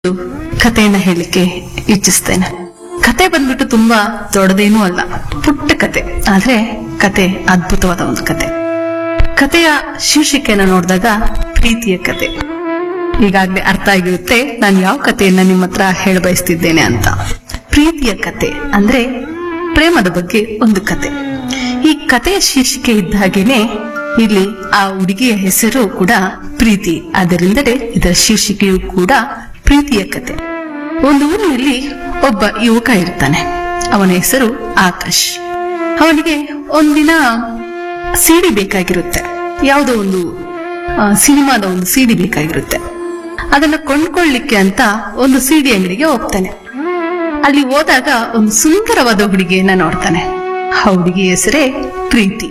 ಕಥೆಯನ್ನ ಹೇಳಲಿಕ್ಕೆ ಇಚ್ಛಿಸ್ತೇನೆ ಕತೆ ಬಂದ್ಬಿಟ್ಟು ತುಂಬಾ ದೊಡ್ಡದೇನೂ ಅಲ್ಲ ಪುಟ್ಟ ಕತೆ ಆದ್ರೆ ಕತೆ ಅದ್ಭುತವಾದ ಒಂದು ಕತೆ ಕಥೆಯ ಶೀರ್ಷಿಕೆಯನ್ನ ನೋಡಿದಾಗ ಪ್ರೀತಿಯ ಕತೆ ಈಗಾಗಲೇ ಅರ್ಥ ಆಗಿರುತ್ತೆ ನಾನು ಯಾವ ಕಥೆಯನ್ನ ನಿಮ್ಮ ಹತ್ರ ಹೇಳ ಬಯಸ್ತಿದ್ದೇನೆ ಅಂತ ಪ್ರೀತಿಯ ಕತೆ ಅಂದ್ರೆ ಪ್ರೇಮದ ಬಗ್ಗೆ ಒಂದು ಕತೆ ಈ ಕಥೆಯ ಶೀರ್ಷಿಕೆ ಇದ್ದ ಹಾಗೇನೆ ಇಲ್ಲಿ ಆ ಹುಡುಗಿಯ ಹೆಸರು ಕೂಡ ಪ್ರೀತಿ ಅದರಿಂದಲೇ ಇದರ ಶೀರ್ಷಿಕೆಯು ಕೂಡ ಪ್ರೀತಿಯ ಕತೆ ಒಂದು ಊರಿನಲ್ಲಿ ಒಬ್ಬ ಯುವಕ ಇರ್ತಾನೆ ಅವನ ಹೆಸರು ಆಕಾಶ್ ಅವನಿಗೆ ಒಂದಿನ ಸಿಡಿ ಬೇಕಾಗಿರುತ್ತೆ ಯಾವುದೋ ಒಂದು ಆ, ಸಿನಿಮಾದ ಒಂದು ಸಿಡಿ ಬೇಕಾಗಿರುತ್ತೆ ಅದನ್ನ ಕೊಂಡ್ಕೊಳ್ಳಿಕ್ಕೆ ಅಂತ ಒಂದು ಸಿಡಿ ಅಂಗಡಿಗೆ ಹೋಗ್ತಾನೆ ಅಲ್ಲಿ ಹೋದಾಗ ಒಂದು ಸುಂದರವಾದ ಹುಡುಗಿಯನ್ನ ನೋಡ್ತಾನೆ ಆ ಹುಡುಗಿ ಹೆಸರೇ ಪ್ರೀತಿ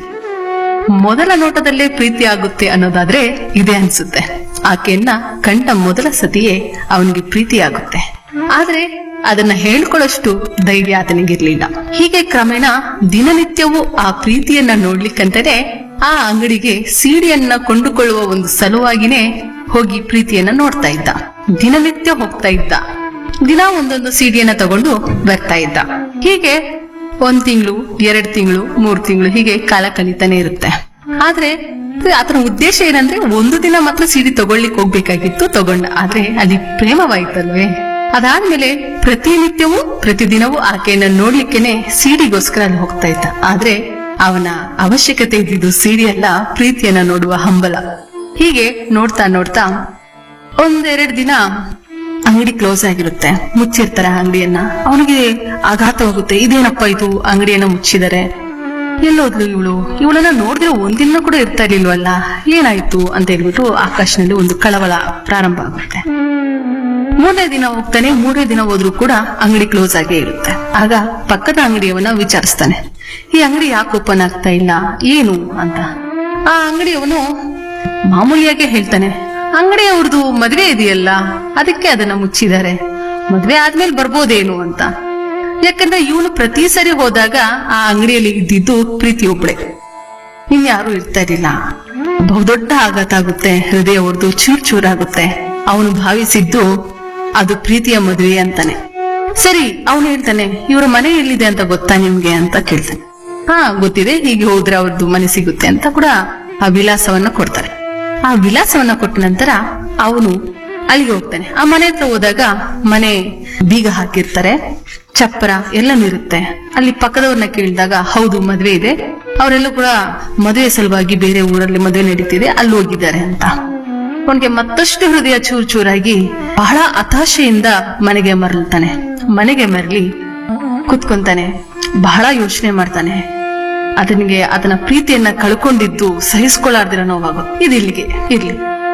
ಮೊದಲ ನೋಟದಲ್ಲೇ ಪ್ರೀತಿ ಆಗುತ್ತೆ ಅನ್ನೋದಾದ್ರೆ ಇದೆ ಅನ್ಸುತ್ತೆ ಆಕೆಯನ್ನ ಕಂಡ ಮೊದಲ ಸತಿಯೇ ಅವನಿಗೆ ಪ್ರೀತಿ ಆಗುತ್ತೆ ಆದ್ರೆ ಅದನ್ನ ಹೇಳ್ಕೊಳ್ಳೋಷ್ಟು ಧೈರ್ಯ ಆತನಿಗಿರ್ಲಿಲ್ಲ ಹೀಗೆ ಕ್ರಮೇಣ ದಿನನಿತ್ಯವೂ ಆ ಪ್ರೀತಿಯನ್ನ ನೋಡ್ಲಿಕ್ಕಂತಾನೆ ಆ ಅಂಗಡಿಗೆ ಸೀಡಿಯನ್ನ ಕೊಂಡುಕೊಳ್ಳುವ ಒಂದು ಸಲುವಾಗಿನೇ ಹೋಗಿ ಪ್ರೀತಿಯನ್ನ ನೋಡ್ತಾ ಇದ್ದ ದಿನನಿತ್ಯ ಹೋಗ್ತಾ ಇದ್ದ ದಿನ ಒಂದೊಂದು ಸಿಡಿಯನ್ನ ತಗೊಂಡು ಬರ್ತಾ ಇದ್ದ ಹೀಗೆ ಒಂದ್ ತಿಂಗಳು ಎರಡ್ ತಿಂಗಳು ಮೂರ್ ತಿಂಗಳು ಹೀಗೆ ಕಾಲ ಕಳೀತಾನೆ ಇರುತ್ತೆ ಆದ್ರೆ ಆತನ ಉದ್ದೇಶ ಏನಂದ್ರೆ ಒಂದು ದಿನ ಮಾತ್ರ ಸಿಡಿ ತಗೊಳ್ಲಿಕ್ಕೆ ಹೋಗ್ಬೇಕಾಗಿತ್ತು ತಗೊಂಡ ಆದ್ರೆ ಅಲ್ಲಿ ಪ್ರೇಮವಾಯ್ತಲ್ವೇ ಅದಾದ್ಮೇಲೆ ಪ್ರತಿನಿತ್ಯವೂ ಪ್ರತಿದಿನವೂ ಆಕೆಯನ್ನ ನೋಡ್ಲಿಕ್ಕೆನೆ ಸಿಡಿಗೋಸ್ಕರ ಅಲ್ಲಿ ಹೋಗ್ತಾ ಇದ್ದ ಆದ್ರೆ ಅವನ ಅವಶ್ಯಕತೆ ಇದ್ದಿದ್ದು ಸಿಡಿ ಅಲ್ಲ ಪ್ರೀತಿಯನ್ನ ನೋಡುವ ಹಂಬಲ ಹೀಗೆ ನೋಡ್ತಾ ನೋಡ್ತಾ ಒಂದೆರಡು ದಿನ ಅಂಗಡಿ ಕ್ಲೋಸ್ ಆಗಿರುತ್ತೆ ಮುಚ್ಚಿರ್ತಾರೆ ಅಂಗಡಿಯನ್ನ ಅವನಿಗೆ ಆಘಾತವಾಗುತ್ತೆ ಇದೇನಪ್ಪ ಇದು ಅಂಗಡಿಯನ್ನ ಮುಚ್ಚಿದರೆ ಎಲ್ಲೋದ್ಲು ಇವಳು ಇವಳನ್ನ ನೋಡಿದ್ರೆ ಒಂದಿನ ಕೂಡ ಇರ್ತಾ ಇರ್ಲಿಲ್ವಲ್ಲ ಏನಾಯ್ತು ಅಂತ ಹೇಳ್ಬಿಟ್ಟು ಆಕಾಶನಲ್ಲಿ ಒಂದು ಕಳವಳ ಪ್ರಾರಂಭ ಆಗುತ್ತೆ ಮೂರನೇ ದಿನ ಹೋಗ್ತಾನೆ ಮೂರನೇ ದಿನ ಹೋದ್ರೂ ಕೂಡ ಅಂಗಡಿ ಕ್ಲೋಸ್ ಆಗೇ ಇರುತ್ತೆ ಆಗ ಪಕ್ಕದ ಅಂಗಡಿಯವನ್ನ ವಿಚಾರಿಸ್ತಾನೆ ಈ ಅಂಗಡಿ ಯಾಕೆ ಓಪನ್ ಆಗ್ತಾ ಇಲ್ಲ ಏನು ಅಂತ ಆ ಅಂಗಡಿಯವನು ಮಾಮೂಲಿಯಾಗೆ ಹೇಳ್ತಾನೆ ಅಂಗಡಿ ಅವ್ರದ್ದು ಮದ್ವೆ ಇದೆಯಲ್ಲ ಅದಕ್ಕೆ ಅದನ್ನ ಮುಚ್ಚಿದ್ದಾರೆ ಮದ್ವೆ ಆದ್ಮೇಲೆ ಬರ್ಬೋದೇನು ಅಂತ ಯಾಕಂದ್ರೆ ಇವನು ಪ್ರತಿ ಸರಿ ಹೋದಾಗ ಆ ಅಂಗಡಿಯಲ್ಲಿ ಇದ್ದಿದ್ದು ಪ್ರೀತಿ ಒಬ್ಳೆ ಇನ್ಯಾರು ಇರ್ತಾ ಇರಲಿಲ್ಲ ಬಹುದೊಡ್ಡ ಆಘಾತ ಆಗುತ್ತೆ ಹೃದಯ ಹೊಡೆದು ಚೂರ್ ಚೂರಾಗುತ್ತೆ ಅವನು ಭಾವಿಸಿದ್ದು ಅದು ಪ್ರೀತಿಯ ಮದುವೆ ಅಂತಾನೆ ಸರಿ ಅವನು ಹೇಳ್ತಾನೆ ಇವರ ಮನೆ ಎಲ್ಲಿದೆ ಅಂತ ಗೊತ್ತಾ ನಿಮ್ಗೆ ಅಂತ ಕೇಳ್ತಾನೆ ಹಾ ಗೊತ್ತಿದೆ ಹೀಗೆ ಹೋದ್ರೆ ಅವ್ರದ್ದು ಮನೆ ಸಿಗುತ್ತೆ ಅಂತ ಕೂಡ ಆ ವಿಳಾಸವನ್ನ ಕೊಡ್ತಾರೆ ಆ ವಿಳಾಸವನ್ನ ಕೊಟ್ಟ ನಂತರ ಅವನು ಅಲ್ಲಿಗೆ ಹೋಗ್ತಾನೆ ಆ ಮನೆ ಹತ್ರ ಹೋದಾಗ ಮನೆ ಬೀಗ ಹಾಕಿರ್ತಾರೆ ಚಪ್ಪರ ಎಲ್ಲನೂ ಇರುತ್ತೆ ಅಲ್ಲಿ ಪಕ್ಕದವ್ರನ್ನ ಕೇಳಿದಾಗ ಹೌದು ಮದ್ವೆ ಇದೆ ಅವರೆಲ್ಲ ಕೂಡ ಮದುವೆ ಸಲುವಾಗಿ ಬೇರೆ ಊರಲ್ಲಿ ಮದುವೆ ನಡೀತಿದೆ ಅಲ್ಲಿ ಹೋಗಿದ್ದಾರೆ ಅಂತ ಅವನಿಗೆ ಮತ್ತಷ್ಟು ಹೃದಯ ಚೂರ್ ಚೂರಾಗಿ ಬಹಳ ಹತಾಶೆಯಿಂದ ಮನೆಗೆ ಮರಳ್ತಾನೆ ಮನೆಗೆ ಮರಳಿ ಕುತ್ಕೊಂತಾನೆ ಬಹಳ ಯೋಚನೆ ಮಾಡ್ತಾನೆ ಅದನಿಗೆ ಅದನ್ನ ಪ್ರೀತಿಯನ್ನ ಕಳ್ಕೊಂಡಿದ್ದು ಸಹಿಸ್ಕೊಳ್ಳಾರ್ದಿರ ನೋವಾಗುತ್ತೆ ಇದಿಲ್ಲಿಗೆ ಇರ್ಲಿ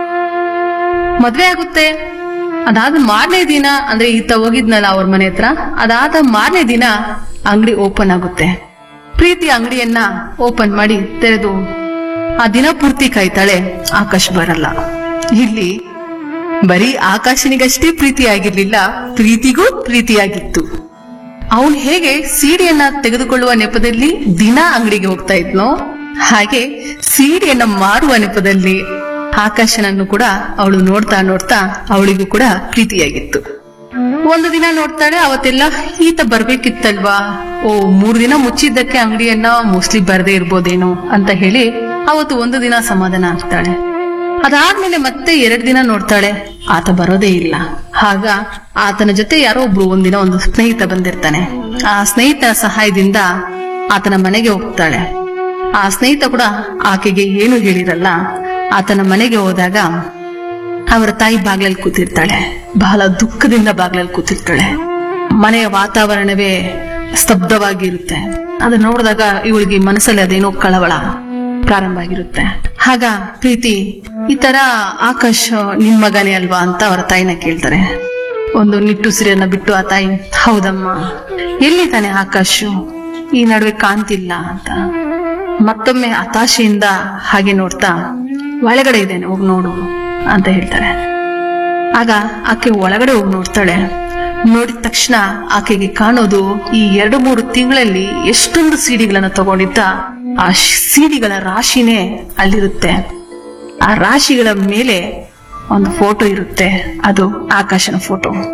ಮದ್ವೆ ಆಗುತ್ತೆ ಅದಾದ ಮಾರನೇ ದಿನ ಅಂದ್ರೆ ಈತ ಹೋಗಿದ್ನಲ್ಲ ಅವ್ರ ಮನೆ ಹತ್ರ ಅದಾದ ಮಾರನೇ ದಿನ ಅಂಗಡಿ ಓಪನ್ ಆಗುತ್ತೆ ಪ್ರೀತಿ ಅಂಗಡಿಯನ್ನ ಓಪನ್ ಮಾಡಿ ತೆರೆದು ಆ ದಿನ ಪೂರ್ತಿ ಕಾಯ್ತಾಳೆ ಆಕಾಶ್ ಬರಲ್ಲ ಇಲ್ಲಿ ಬರೀ ಆಕಾಶನಿಗಷ್ಟೇ ಪ್ರೀತಿ ಆಗಿರ್ಲಿಲ್ಲ ಪ್ರೀತಿಗೂ ಪ್ರೀತಿಯಾಗಿತ್ತು ಅವನು ಹೇಗೆ ಸೀಡಿಯನ್ನ ತೆಗೆದುಕೊಳ್ಳುವ ನೆಪದಲ್ಲಿ ದಿನ ಅಂಗಡಿಗೆ ಹೋಗ್ತಾ ಇದ್ನೋ ಹಾಗೆ ಸೀಡಿಯನ್ನ ಮಾರುವ ನೆಪದಲ್ಲಿ ಆಕಾಶನನ್ನು ಕೂಡ ಅವಳು ನೋಡ್ತಾ ನೋಡ್ತಾ ಅವಳಿಗೂ ಕೂಡ ಪ್ರೀತಿಯಾಗಿತ್ತು ಒಂದು ದಿನ ನೋಡ್ತಾಳೆ ಅವತ್ತೆಲ್ಲ ಈತ ಬರ್ಬೇಕಿತ್ತಲ್ವಾ ಓ ಮೂರ್ ದಿನ ಮುಚ್ಚಿದ್ದಕ್ಕೆ ಅಂಗಡಿಯನ್ನ ಮೋಸ್ಟ್ಲಿ ಬರದೇ ಇರ್ಬೋದೇನೋ ಅಂತ ಹೇಳಿ ಅವತ್ತು ಒಂದು ದಿನ ಸಮಾಧಾನ ಆಗ್ತಾಳೆ ಅದಾದ್ಮೇಲೆ ಮತ್ತೆ ಎರಡ್ ದಿನ ನೋಡ್ತಾಳೆ ಆತ ಬರೋದೇ ಇಲ್ಲ ಆಗ ಆತನ ಜೊತೆ ಯಾರೋ ಒಬ್ರು ಒಂದಿನ ಒಂದು ಸ್ನೇಹಿತ ಬಂದಿರ್ತಾನೆ ಆ ಸ್ನೇಹಿತನ ಸಹಾಯದಿಂದ ಆತನ ಮನೆಗೆ ಹೋಗ್ತಾಳೆ ಆ ಸ್ನೇಹಿತ ಕೂಡ ಆಕೆಗೆ ಏನು ಹೇಳಿರಲ್ಲ ಆತನ ಮನೆಗೆ ಹೋದಾಗ ಅವರ ತಾಯಿ ಬಾಗ್ಲಲ್ಲಿ ಕೂತಿರ್ತಾಳೆ ಬಹಳ ದುಃಖದಿಂದ ಬಾಗ್ಲಲ್ಲಿ ಕೂತಿರ್ತಾಳೆ ಮನೆಯ ವಾತಾವರಣವೇ ಸ್ತಬ್ಧವಾಗಿರುತ್ತೆ ಅದನ್ನ ನೋಡಿದಾಗ ಇವಳಿಗೆ ಮನಸ್ಸಲ್ಲಿ ಅದೇನೋ ಕಳವಳ ಪ್ರಾರಂಭ ಆಗಿರುತ್ತೆ ಆಗ ಪ್ರೀತಿ ಈ ತರ ಆಕಾಶ್ ನಿಮ್ ಮಗನೇ ಅಲ್ವಾ ಅಂತ ಅವರ ತಾಯಿನ ಕೇಳ್ತಾರೆ ಒಂದು ನಿಟ್ಟುಸಿರನ್ನ ಬಿಟ್ಟು ಆ ತಾಯಿ ಹೌದಮ್ಮ ಎಲ್ಲಿದ್ದಾನೆ ಆಕಾಶ್ ಈ ನಡುವೆ ಕಾಣ್ತಿಲ್ಲ ಅಂತ ಮತ್ತೊಮ್ಮೆ ಹತಾಶೆಯಿಂದ ಹಾಗೆ ನೋಡ್ತಾ ಒಳಗಡೆ ಇದ್ದೇನೆ ಹೋಗಿ ನೋಡು ಅಂತ ಹೇಳ್ತಾರೆ ಆಗ ಆಕೆ ಒಳಗಡೆ ಹೋಗಿ ನೋಡ್ತಾಳೆ ನೋಡಿದ ತಕ್ಷಣ ಆಕೆಗೆ ಕಾಣೋದು ಈ ಎರಡು ಮೂರು ತಿಂಗಳಲ್ಲಿ ಎಷ್ಟೊಂದು ಸಿಡಿಗಳನ್ನ ತಗೊಂಡಿದ್ದ ಆ ಸಿಡಿಗಳ ರಾಶಿನೇ ಅಲ್ಲಿರುತ್ತೆ ಆ ರಾಶಿಗಳ ಮೇಲೆ ಒಂದು ಫೋಟೋ ಇರುತ್ತೆ ಅದು ಆಕಾಶನ ಫೋಟೋ